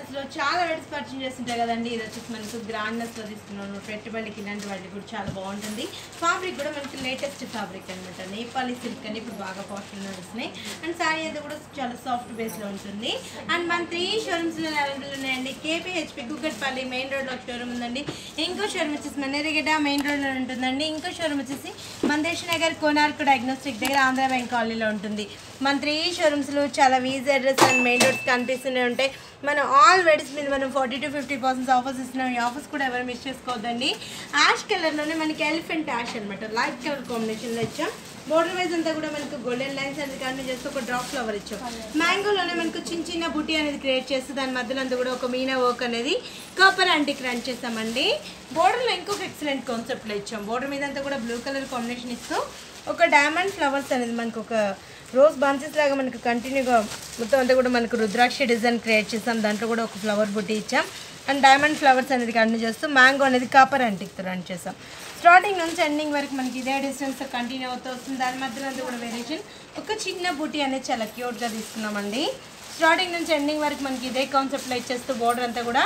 లో చాలా varieties purchase చేస్తుంటాయి కదండి ఇది వచ్చేసి మనకు గ్రాండ్నెస్ లో తీసుకున్నాను పెట్టుబడికి ఇలాంటి వాటికి కూడా చాలా బాగుంటుంది ఫ్యాబ్రిక్ కూడా మనకి లేటెస్ట్ ఫ్యాబ్రిక్ అనమాట నేపాలి సిల్క్ అని ఇప్పుడు బాగా పాపులర్ నడుస్తున్నాయి అండ్ సారీ అయితే కూడా చాలా సాఫ్ట్ బేస్ లో ఉంటుంది అండ్ మన త్రీ షోరూమ్స్ లో అవైలబుల్ ఉన్నాయండి కేపీహెచ్పి కుక్కట్పల్లి మెయిన్ రోడ్ లో ఒక షోరూమ్ ఉందండి ఇంకో షోరూమ్ వచ్చేసి మనేరిగడ్డ మెయిన్ రోడ్ లో ఉంటుందండి ఇంకో షోరూమ్ వచ్చేసి మందేశ్ నగర్ కోనార్క్ డయాగ్నోస్టిక్ దగ్గర ఆంధ్ర బ్యాంక్ కాలనీలో ఉంటుంది మన త్రీ షోరూమ్స్లో చాలా వీజీ అడ్రస్ అండ్ మెయిన్ రోడ్స్ కనిపిస్తూనే ఉంటాయి మనం ఆల్ వెరైటీస్ మీద మనం forty to fifty percent offers ఇస్తున్నాం ఈ ఆఫర్స్ కూడా ఎవరు మిస్ చేసుకోవద్దండి యాష్ కలర్లోనే మనకి ఎలిఫెంట్ యాష్ అనమాట లైట్ కలర్ కాంబినేషన్లో ఇచ్చాం బోర్డర్ వైజ్ అంతా కూడా మనకు గోల్డెన్ లైన్స్ అనేది కానీ చేస్తూ ఒక డ్రాప్ ఫ్లవర్ ఇచ్చాం మ్యాంగోలోనే మనకు చిన్న చిన్న బుట్టి అనేది క్రియేట్ చేస్తూ దాని మధ్యలో అంతా కూడా ఒక మీనా వర్క్ అనేది కాపర్ యాంటిక్ రన్ చేస్తామండి బోర్డర్లో ఇంకొక ఎక్సలెంట్ కాన్సెప్ట్లో ఇచ్చాం బోర్డర్ మీద అంతా కూడా బ్లూ కలర్ కాంబినేషన్ ఇస్తూ ఒక డైమండ్ ఫ్లవర్స్ అనేది మనకు ఒక రోజ్ బంచెస్ లాగా మనకు కంటిన్యూగా మొత్తం అంతా కూడా మనకు రుద్రాక్ష డిజైన్ క్రియేట్ చేసాం దాంట్లో కూడా ఒక ఫ్లవర్ బుట్టి ఇచ్చాం అండ్ డైమండ్ ఫ్లవర్స్ అనేది కంటిన్యూ చేస్తూ మ్యాంగో అనేది కాపర్ యాంటిక్తో రన్ చేసాం స్టార్టింగ్ నుంచి ఎండింగ్ వరకు మనకి ఇదే డిస్టెన్స్ కంటిన్యూ అవుతూ వస్తుంది దాని మధ్యలో అంతా కూడా వేరియేషన్ ఒక చిన్న బూటీ అనేది చాలా క్యూట్గా తీసుకున్నామండి స్టార్టింగ్ నుంచి ఎండింగ్ వరకు మనకి ఇదే కాన్సెప్ట్లో ఇచ్చేస్తూ బోర్డర్ అంతా కూడా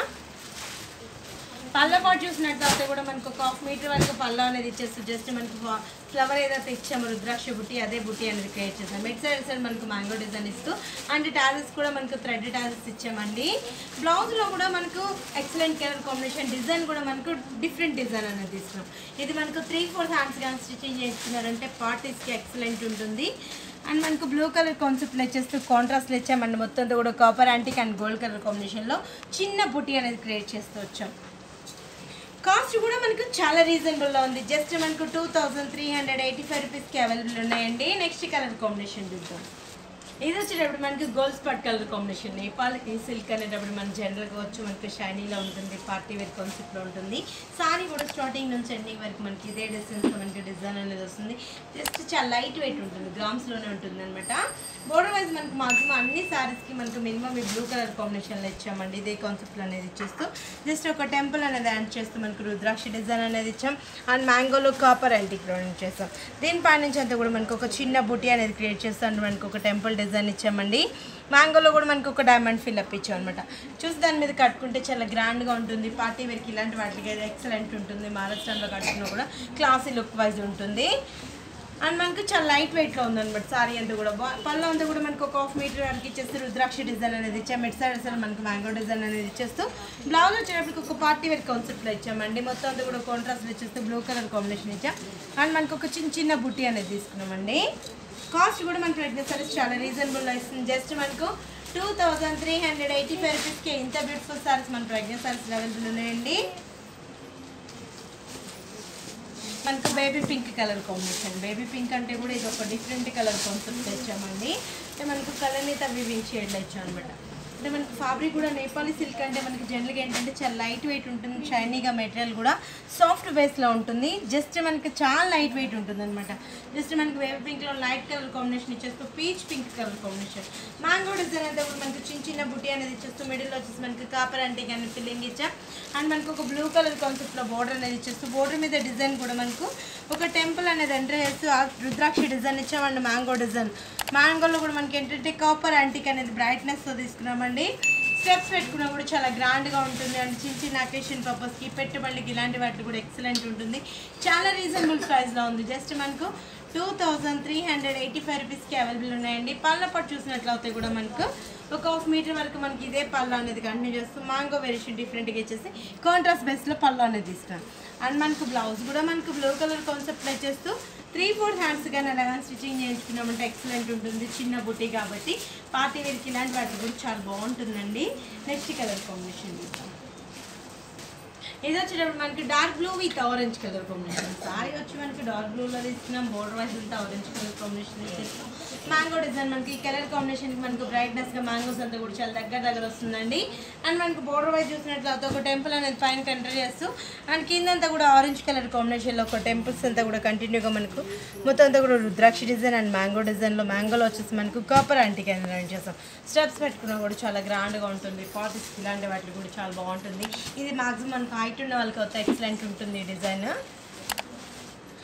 పళ్ళ పాటు చూసినట్లయితే కూడా మనకు ఒక హాఫ్ మీటర్ వరకు పళ్ళ అనేది ఇచ్చేస్తూ జస్ట్ మనకు ఫ్లవర్ ఏదైతే ఇచ్చామో రుద్రాక్ష బుట్టి అదే బుట్టి అనేది క్రియేట్ చేసాం మిడ్ సైడ్ సైడ్ మనకు మ్యాంగో డిజైన్ ఇస్తూ అండ్ టాజెస్ కూడా మనకు థ్రెడ్ టాజెస్ ఇచ్చామండి బ్లౌజ్లో కూడా మనకు ఎక్సలెంట్ కలర్ కాంబినేషన్ డిజైన్ కూడా మనకు డిఫరెంట్ డిజైన్ అనేది ఇస్తున్నాం ఇది మనకు త్రీ ఫోర్ హ్యాండ్స్ కానీ స్టిచ్చింగ్ చేస్తున్నారంటే పార్టీస్కి ఎక్సలెంట్ ఉంటుంది అండ్ మనకు బ్లూ కలర్ కాన్సెప్ట్లో వచ్చేస్తూ కాంట్రాస్ట్లు ఇచ్చామండి మొత్తం అంతా కూడా copper antique and gold colour కాంబినేషన్లో చిన్న బుట్టి అనేది క్రియేట్ చేస్తూ వచ్చాం కాస్ట్ కూడా మనకు చాలా రీజనబుల్లో ఉంది జస్ట్ మనకు two thousand three hundred eighty five రూపీస్కి అవైలబుల్ ఉన్నాయండి నెక్స్ట్ కలర్ కాంబినేషన్ చూద్దాం ఇది వచ్చేటప్పుడు మనకి gold spot colour combination Nepal ఈ సిల్క్ అనేటప్పుడు మన జనరల్గా వచ్చి మనకి షైనీలో ఉంటుంది పార్టీ వేర్ కాన్సెప్ట్లో ఉంటుంది సారీ కూడా స్టార్టింగ్ నుంచి ఎండింగ్ వరకు మనకి ఇదే డిజైన్స్ మనకి డిజైన్ అనేది వస్తుంది జస్ట్ చాలా లైట్ వెయిట్ ఉంటుంది గ్రామ్స్లోనే ఉంటుంది అనమాట బోర్డర్ వైజ్ మనకు మాక్సిమం అన్ని సారీస్కి మనకు మినిమం ఈ బ్లూ కలర్ కాంబినేషన్లో ఇచ్చామండి ఇదే కాన్సెప్ట్లో అనేది ఇచ్చేస్తూ జస్ట్ ఒక టెంపుల్ అనేది యాడ్ చేస్తూ మనకు రుద్రాక్ష డిజైన్ అనేది ఇచ్చాం అండ్ మ్యాంగోలో కాపర్ యాంటిక్ రౌండ్ చేస్తాం దీనిపై నుంచి అంతా కూడా మనకు ఒక చిన్న బుట్టి అనేది క్రియేట్ చేస్తాం మనకు ఒక టెంపుల్ డిజైన్ ఇచ్చామండి మ్యాంగోలో కూడా మనకు ఒక డైమండ్ ఫిల్అప్ ఇచ్చాం అనమాట చూసి దాని మీద కట్టుకుంటే చాలా గ్రాండ్గా ఉంటుంది పార్టీ వేర్కి ఇలాంటి వాటికి అయితే ఎక్సలెంట్ ఉంటుంది మహారాష్ట్రలో కట్టుకున్నా కూడా క్లాసీ లుక్ వైజ్ ఉంటుంది అండ్ మనకు చాలా లైట్ వెయిట్లో ఉందన్నమాట సారీ అంతా కూడా బా- పళ్ళు అంతా కూడా మనకు ఒక హాఫ్ మీటర్ వరకు ఇచ్చేస్తూ రుద్రాక్ష డిజైన్ అనేది ఇచ్చాం మిడ్ సైడ్ అసలు మనకు మ్యాంగో డిజైన్ అనేది ఇచ్చేస్తూ బ్లౌజ్ వచ్చేటప్పటికి ఒక పార్టీ వేర్ కాన్సెప్ట్లో ఇచ్చామండి మొత్తం అంతా కూడా కాంట్రాస్ట్ ఇచ్చేస్తూ బ్లూ కలర్ కాంబినేషన్ ఇచ్చాం అండ్ మనకు ఒక చిన్న చిన్న బుట్టి అనేది తీసుకున్నామండి కాస్ట్ కూడా మనకు రెడ్నెస్ సారీస్ చాలా రీజనబుల్లో ఇస్తుంది జస్ట్ మనకు two thousand three hundred eighty five రూపీస్కి ఇంత బ్యూటిఫుల్ సారీస్ మన ప్రెగ్నెంట్ సారీస్ అవైలబుల్ ఉన్నాయండి మనకు baby pink colour combination baby pink అంటే కూడా ఇది ఒక డిఫరెంట్ కలర్ కాన్సెప్ట్ తెచ్చామండి అంటే మనకు కలర్ని వివింగ్ షేడ్లో ఇచ్చాం అనమాట అంటే మనకి ఫ్యాబ్రిక్ కూడా నేపాలీ సిల్క్ అంటే మనకి జనరల్గా ఏంటంటే చాలా లైట్ వెయిట్ ఉంటుంది షైనీగా మెటీరియల్ కూడా సాఫ్ట్ బేస్లో ఉంటుంది జస్ట్ మనకి చాలా లైట్ వెయిట్ ఉంటుంది అనమాట జస్ట్ మనకి వేవ్ పింక్లో లైట్ కలర్ కాంబినేషన్ ఇచ్చేస్తూ peach pink colour combination mango design అయితే కూడా మనకి చిన్న చిన్న బుట్టి అనేది ఇచ్చేస్తూ మిడిల్లో వచ్చేసి మనకి కాపర్ అంటే కానీ ఫిల్లింగ్ ఇచ్చాం అండ్ మనకు ఒక బ్లూ కలర్ కాన్సెప్ట్లో బోర్డర్ అనేది ఇచ్చేస్తూ బోర్డర్ మీద డిజైన్ కూడా మనకు ఒక టెంపుల్ అనేది ఎంటర్ చేస్తూ ఆ రుద్రాక్ష డిజైన్ ఇచ్చాం అండ్ మ్యాంగో డిజైన్ మ్యాంగోలో కూడా మనకి ఏంటంటే కాపర్ యాంటిక్ అనేది బ్రైట్నెస్తో తీసుకున్నామండి స్టెప్స్ పెట్టుకున్నా కూడా చాలా గ్రాండ్గా ఉంటుంది అండ్ చిన్న చిన్న అకేషన్ పర్పస్కి పెట్టుబడికి ఇలాంటి వాటికి కూడా ఎక్సలెంట్ ఉంటుంది చాలా రీజనబుల్ ప్రైస్లో ఉంది జస్ట్ మనకు two thousand three hundred eighty five రూపీస్కి అవైలబుల్ ఉన్నాయండి పళ్ళ పట్టు చూసినట్లయితే కూడా మనకు ఒక హాఫ్ మీటర్ వరకు మనకి ఇదే పళ్ళు అనేది కంటిన్యూ చేస్తూ మాంగో వేరియేషన్ డిఫరెంట్గా ఇచ్చేసి కాంట్రాస్ట్ బేస్లో పళ్ళు అనేది ఇస్తాను అండ్ మనకు బ్లౌజ్ కూడా మనకు బ్లూ కలర్ కాన్సెప్ట్ వచ్చేస్తూ త్రీ ఫోర్ హ్యాండ్స్ కానీ అలా కానీ స్టిచ్చింగ్ చేయించుకున్నామంటే ఎక్సలెంట్ ఉంటుంది చిన్న బుట్టి కాబట్టి పార్టీ వేర్కి ఇలాంటి వాటికి కూడా చాలా బాగుంటుందండి నెక్స్ట్ కలర్ కాంబినేషన్ చూద్దాం ఇది వచ్చేటప్పుడు మనకి dark blue with orange colour combination sari వచ్చి మనకి డార్క్ బ్లూలో తీసుకున్నాం బోర్డర్ వైజ్ అంతా ఆరెంజ్ కలర్ కాంబినేషన్ ఇచ్చేస్తాం మ్యాంగో డిజైన్ మనకి ఈ కలర్ కాంబినేషన్కి మనకు బ్రైట్నెస్గా మ్యాంగోస్ అంతా కూడా చాలా దగ్గర దగ్గర వస్తుందండి అండ్ మనకు బోర్డర్ వైజ్ చూసినట్లయితే ఒక టెంపుల్ అనేది పైన కంటర్ చేస్తూ అండ్ కిందంతా కూడా ఆరెంజ్ కలర్ కాంబినేషన్లో ఒక టెంపుల్స్ అంతా కూడా కంటిన్యూగా మనకు మొత్తం అంతా కూడా రుద్రాక్ష డిజైన్ అండ్ మ్యాంగో డిజైన్లో మ్యాంగోలో వచ్చేసి మనకు కాపర్ యాంటీకి అనేది రన్ చేస్తాం స్టెప్స్ పెట్టుకున్నా కూడా చాలా గ్రాండ్గా ఉంటుంది పార్టీస్కి ఇలాంటి వాటికి కూడా చాలా బాగుంటుంది ఇది మాక్సిమం మనకు హైట్ ఉన్న వాళ్ళకి అయితే ఎక్సలెంట్ ఉంటుంది ఈ డిజైన్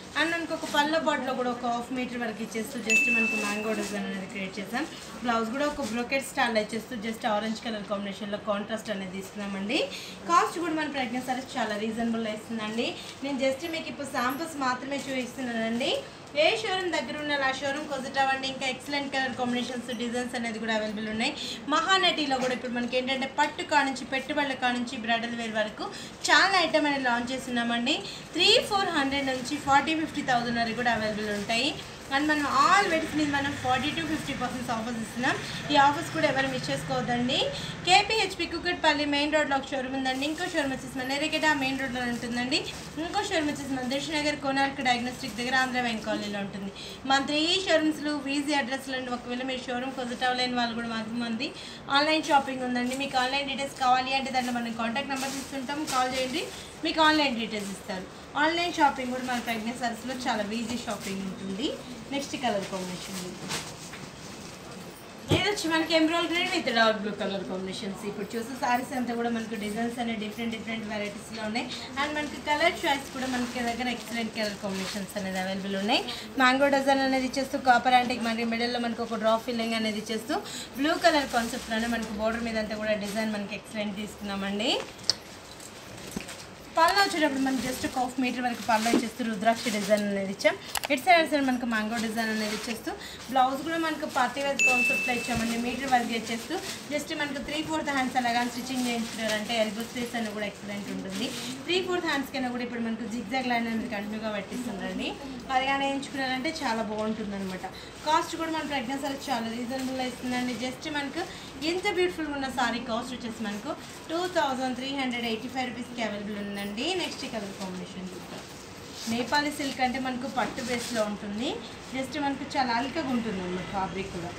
అండ్ మనకు ఒక పళ్ళ బాటిలో కూడా ఒక హాఫ్ మీటర్ వరకు ఇచ్చేస్తూ జస్ట్ మనకు మ్యాంగో డిజైన్ అనేది క్రియేట్ చేసాం బ్లౌజ్ కూడా ఒక బ్రోకెట్ స్టైల్ ఇచ్చేస్తూ జస్ట్ ఆరెంజ్ కలర్ కాంబినేషన్లో కాంట్రాస్ట్ అనేది తీసుకున్నామండి కాస్ట్ కూడా మన ప్రజ్ఞ సార్ చాలా రీజనబుల్ ఇస్తుందండి నేను జస్ట్ మీకు ఇప్పుడు శాంపుల్స్ మాత్రమే చూపిస్తున్నానండి ఏ షోరూమ్ దగ్గర ఉన్న ఆ షోరూమ్కి విజిట్ అవ్వండి ఇంకా ఎక్సలెంట్ కలర్ కాంబినేషన్స్ డిజైన్స్ అనేది కూడా అవైలబుల్ ఉన్నాయి మహానటిలో కూడా ఇప్పుడు మనకి ఏంటంటే పట్టు కానుంచి పెట్టుబడుల కానుంచి బ్రైడల్ వేర్ వరకు చాలా ఐటమ్ అనేది లాంచ్ చేస్తున్నామండి త్రీ ఫోర్ హండ్రెడ్ నుంచి ఫార్టీ ఫిఫ్టీ థౌజండ్ వరకు కూడా అవైలబుల్ ఉంటాయి అండ్ మనం ఆల్ వెడ్స్ మీద మనం forty to fifty percent offers ఇస్తున్నాం ఈ ఆఫర్స్ కూడా ఎవరు మిస్ చేసుకోవద్దండి కేపీహెచ్పి కుక్కట్పల్లి మెయిన్ రోడ్లో ఒక షోరూమ్ ఉందండి ఇంకో షోరూమ్ వచ్చేసి మన ఎరగడ మెయిన్ రోడ్లో ఉంటుందండి ఇంకో షోరూమ్ వచ్చేసి మన దర్శన్ నగర్ కోనార్క్ డయాగ్నోస్టిక్ దగ్గర ఆంధ్ర బ్యాంక్ కాలనీలో ఉంటుంది మన త్రీ షోరూమ్స్లో వీజీ అడ్రస్లు అండి ఒకవేళ మీరు షోరూమ్ విజిట్ అవ్వలేని వాళ్ళు కూడా మాకు మంది ఆన్లైన్ షాపింగ్ ఉందండి మీకు ఆన్లైన్ డీటెయిల్స్ కావాలి అంటే దాంట్లో మనం కాంటాక్ట్ నెంబర్స్ ఇస్తుంటాం కాల్ చేయండి మీకు ఆన్లైన్ డీటెయిల్స్ ఇస్తారు ఆన్లైన్ షాపింగ్ కూడా మన ప్రెగ్నెన్సీ సర్వీస్లో చాలా ఈజీ షాపింగ్ ఉంటుంది నెక్స్ట్ కలర్ కాంబినేషన్ ఇది వచ్చి మనకి emerald green with dark blue colour combinations ఇప్పుడు చూసే సారీస్ అంతా కూడా మనకు డిజైన్స్ అనేవి డిఫరెంట్ డిఫరెంట్ వెరైటీస్లో ఉన్నాయి అండ్ మనకి కలర్ చాయిస్ కూడా మనకి దగ్గర ఎక్సలెంట్ కలర్ కాంబినేషన్స్ అనేది అవైలబుల్ ఉన్నాయి మ్యాంగో డిజైన్ అనేది ఇచ్చేస్తూ కాపర్ యాంటిక్ మనకి మిడిల్లో మనకు ఒక డ్రాప్ ఫిల్లింగ్ అనేది ఇచ్చేస్తూ బ్లూ కలర్ కాన్సెప్ట్లోనే మనకి బోర్డర్ మీద అంతా కూడా డిజైన్ మనకి ఎక్సలెంట్ తీసుకున్నామండి పళ్ళు వచ్చేటప్పుడు మనకి జస్ట్ ఒక హాఫ్ మీటర్ వరకు పళ్ళు ఇచ్చేస్తూ రుద్రాక్ష డిజైన్ అనేది ఇచ్చాం ఇటు సైడ్ అటు సైడ్ మనకు మ్యాంగో డిజైన్ అనేది ఇచ్చేస్తూ బ్లౌజ్ కూడా మనకు పార్టీ వేర్ కాన్సెప్ట్లో ఇచ్చామండి మీటర్ వరకు ఇచ్చేస్తూ జస్ట్ మనకు త్రీ ఫోర్త్ హ్యాండ్స్ అలాగా స్టిచ్చింగ్ చేయించుకున్నారంటే ఎల్బో స్పేస్ అని కూడా ఎక్సలెంట్ ఉంటుంది త్రీ ఫోర్త్ హ్యాండ్స్ కన్నా కూడా ఇప్పుడు మనకు జిగ్జాగ్ లైన్ అనేది కంటిన్యూగా పెట్టిస్తుందండి అది కానీ వేయించుకున్నారంటే చాలా బాగుంటుంది అనమాట కాస్ట్ కూడా మన ప్రెగ్నెన్సీ చాలా రీజనబుల్ ఇస్తుందండి జస్ట్ మనకు ఎంత బ్యూటిఫుల్గా ఉన్న సారీ కాస్ట్ వచ్చేసి మనకు two thousand three hundred eighty five రూపీస్కి అవైలబుల్ ఉందండి నెక్స్ట్ కలర్ కాంబినేషన్ చూద్దాం నేపాలీ సిల్క్ అంటే మనకు పట్టు బేస్లో ఉంటుంది జస్ట్ మనకు చాలా అల్కగా ఉంటుంది అన్నమాట ఫ్యాబ్రిక్ కూడా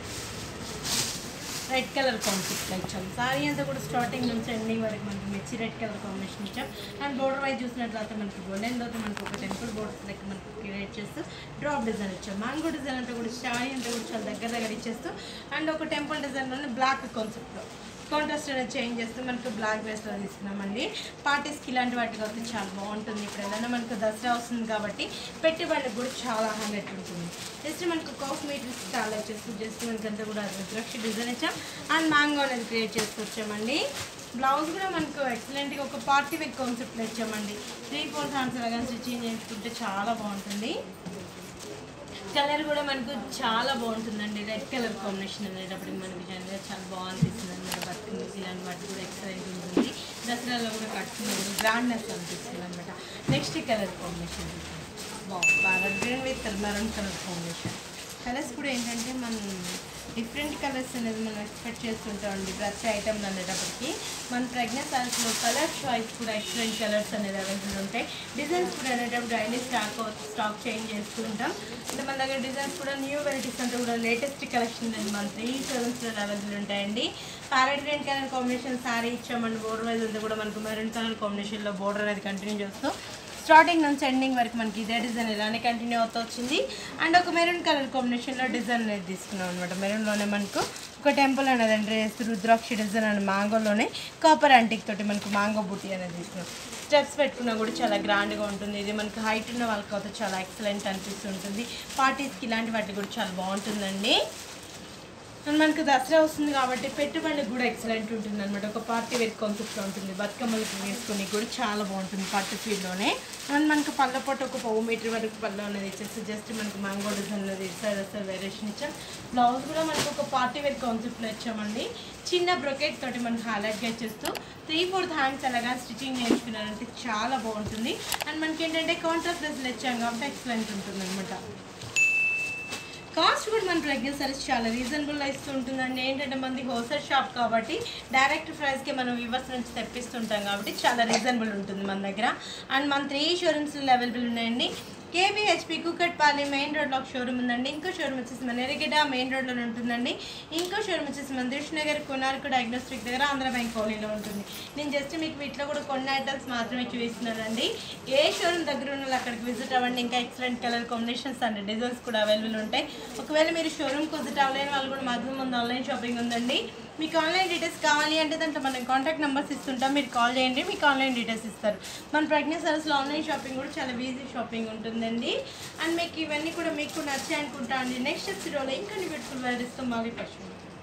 రెడ్ కలర్ కాంబినేషన్ ఇచ్చాం సారీ అంతా కూడా స్టార్టింగ్ నుంచి ఎండింగ్ వరకు మనకి మిర్చి రెడ్ కలర్ కాంబినేషన్ ఇచ్చాం అండ్ బోర్డర్ వైజ్ చూసినట్లయితే మనకి గోల్డెన్ తర్వాత మనకి ఒక టెంపుల్ బోర్డర్స్ లెక్క మనకి క్రియేట్ చేస్తూ డ్రాప్ డిజైన్ ఇచ్చాం మ్యాంగో డిజైన్ అంతా కూడా సారీ అంతా కూడా చాలా దగ్గర దగ్గర ఇచ్చేస్తూ అండ్ ఒక టెంపుల్ డిజైన్లోనే బ్లాక్ కాన్సెప్ట్లో కాంట్రాస్ట్ అనేది చేంజ్ చేస్తూ మనకు బ్లాక్ బేస్లో తీసుకున్నామండి పార్టీస్కి ఇలాంటి వాటికి వస్తే చాలా బాగుంటుంది ఇప్పుడు ఏదైనా మనకు దసరా వస్తుంది కాబట్టి పెట్టుబడికి కూడా చాలా హండ్రెడ్ ఉంటుంది జస్ట్ మనకు కాఫ్ మీటర్స్ చాలా వచ్చేసి జస్ట్ మనకంతా కూడా రుద్రాక్ష డిజైన్ ఇచ్చాం అండ్ మ్యాంగో అనేది క్రియేట్ చేసుకొచ్చామండి బ్లౌజ్ కూడా మనకు ఎక్సలెంట్గా ఒక పార్టీ వేర్ కాన్సెప్ట్లో ఇచ్చామండి త్రీ ఫోర్ హ్యాండ్స్ అలాగా స్టిచ్చింగ్ చేసుకుంటే చాలా బాగుంటుంది కలర్ కూడా మనకు చాలా బాగుంటుందండి రెడ్ కలర్ కాంబినేషన్ అనేటప్పుడు మనకి జనరల్గా చాలా బాగుంటుంది అనమాట బతుకు ఇలాంటి వాటి కూడా ఎక్సలెంట్ ఉంటుంది దసరాలో కూడా కట్టుకుని గ్రాండ్నెస్ అనిపిస్తుంది అనమాట నెక్స్ట్ కలర్ కాంబినేషన్ బాగుంది parrot green with maroon colour combination colours కూడా ఏంటంటే మనం డిఫరెంట్ కలర్స్ అనేది మనం ఎక్స్పెక్ట్ చేస్తుంటామండి ప్రతి ఐటమ్ అనేటప్పటికి మన ప్రెగ్నెంట్ సారీస్లో కలర్ చాయిస్ కూడా ఎక్సలెంట్ కలర్స్ అనేది అవైలబుల్ ఉంటాయి డిజైన్స్ కూడా అనేటప్పుడు డైలీ స్టాక్ స్టాక్ చేంజ్ చేస్తూ ఉంటాం అంటే మన దగ్గర డిజైన్స్ కూడా న్యూ వెరైటీస్ అంటే కూడా లేటెస్ట్ కలెక్షన్ అనేది మన త్రీ సెవెన్స్లో అవైలబుల్ ఉంటాయండి parrot green colour combination sari ఇచ్చామండి బోర్డర్ వైజ్ అంతా కూడా మనకు మెరూన్ కలర్ కాంబినేషన్లో బోర్డర్ అనేది కంటిన్యూ చేస్తూ స్టార్టింగ్ నుంచి ఎండింగ్ వరకు మనకి ఇదే డిజైన్ ఇలానే కంటిన్యూ అవుతూ వచ్చింది అండ్ ఒక మెరూన్ కలర్ కాంబినేషన్లో డిజైన్ అనేది తీసుకున్నాం అనమాట మెరూన్లోనే మనకు ఒక టెంపుల్ అనేది అంటే రుద్రాక్ష డిజైన్ అండ్ మ్యాంగోలోనే కాపర్ యాంటిక్ తోటి మనకు మ్యాంగో బుట్టి అనేది తీసుకున్నాం స్టెప్స్ పెట్టుకున్నా కూడా చాలా గ్రాండ్గా ఉంటుంది ఇది మనకు హైట్ ఉన్న వాళ్ళకి అయితే చాలా ఎక్సలెంట్ అనిపిస్తుంటుంది పార్టీస్కి ఇలాంటి వాటికి కూడా చాలా బాగుంటుందండి అండ్ మనకు దసరా వస్తుంది కాబట్టి పెట్టుబడికి కూడా ఎక్సలెంట్ ఉంటుంది అనమాట ఒక పార్టీ వేర్ కాన్సెప్ట్లో ఉంటుంది బతుకమ్మలకి వేసుకొని కూడా చాలా బాగుంటుంది పట్టు ఫీల్డ్లోనే అండ్ మనకు పళ్ళ పొట్ట ఒక పావు మీటర్ వరకు పళ్ళు అనేది ఇచ్చేసి జస్ట్ మనకు మ్యాంగో డిజైన్ అనేది సైడ్ వస్తే వేరియేషన్ ఇచ్చాం బ్లౌజ్ కూడా మనకు ఒక పార్టీ వేర్ కాన్సెప్ట్లో ఇచ్చామండి చిన్న బ్రొకెట్ తోటి మనకు హైలైట్గా ఇచ్చేస్తూ త్రీ ఫోర్త్ హ్యాండ్స్ అలాగా స్టిచ్చింగ్ నేర్చుకున్నారంటే చాలా బాగుంటుంది అండ్ మనకి ఏంటంటే కాంట్రాస్ట్ డ్రెస్లు ఇచ్చాం కాబట్టి ఎక్సలెంట్ ఉంటుంది అనమాట కాస్ట్ కూడా మన ప్రెగ్నెన్సీ సర్వీస్ చాలా రీజనబుల్ ఇస్తూ ఉంటుందండి ఏంటంటే మనది హోల్సేల్ షాప్ కాబట్టి డైరెక్ట్ ప్రైస్కి మనం వివర్స్ నుంచి తెప్పిస్తుంటాం కాబట్టి చాలా రీజనబుల్ ఉంటుంది మన దగ్గర అండ్ మన త్రీ షోరూమ్స్లో అవైలబుల్ ఉన్నాయండి కేబీహెచ్పి కుకట్పల్లి మెయిన్ రోడ్లో ఒక షోరూమ్ ఉందండి ఇంకో షోరూమ్ వచ్చేసి మన ఎరగడ్డ మెయిన్ రోడ్లో ఉంటుందండి ఇంకో షోరూమ్ వచ్చేసి మన దిల్ష్ నగర్ కొనార్క్ డయాగ్నోస్టిక్ దగ్గర ఆంధ్ర బ్యాంక్ కాలనీలో ఉంటుంది నేను జస్ట్ మీకు వీటిలో కూడా కొన్ని ఐటమ్స్ మాత్రమే చూపిస్తున్నానండి ఏ షోరూమ్ దగ్గర ఉన్న వాళ్ళు అక్కడికి విజిట్ అవ్వండి ఇంకా excellent colour combinations and designs కూడా అవైలబుల్ ఉంటాయి ఒకవేళ మీరు షోరూమ్కి విజిట్ అవ్వలేని వాళ్ళు కూడా మాక్సిమం ముందు ఆన్లైన్ షాపింగ్ ఉందండి మీకు ఆన్లైన్ డీటెయిల్స్ కావాలి అంటే దాంట్లో మనం కాంటాక్ట్ నెంబర్స్ ఇస్తుంటాం మీరు కాల్ చేయండి మీకు ఆన్లైన్ డీటెయిల్స్ ఇస్తారు మన ప్రజ్ఞా సరస్లో ఆన్లైన్ షాపింగ్ కూడా చాలా ఈజీ షాపింగ్ ఉంటుందండి అండ్ మీకు ఇవన్నీ కూడా మీకు నచ్చాయి అనుకుంటా అండి నెక్స్ట్ ఎపిసోడ్లో ఇంకా బ్యూటిఫుల్ వెరైటీస్తో మళ్ళీ పరిచయం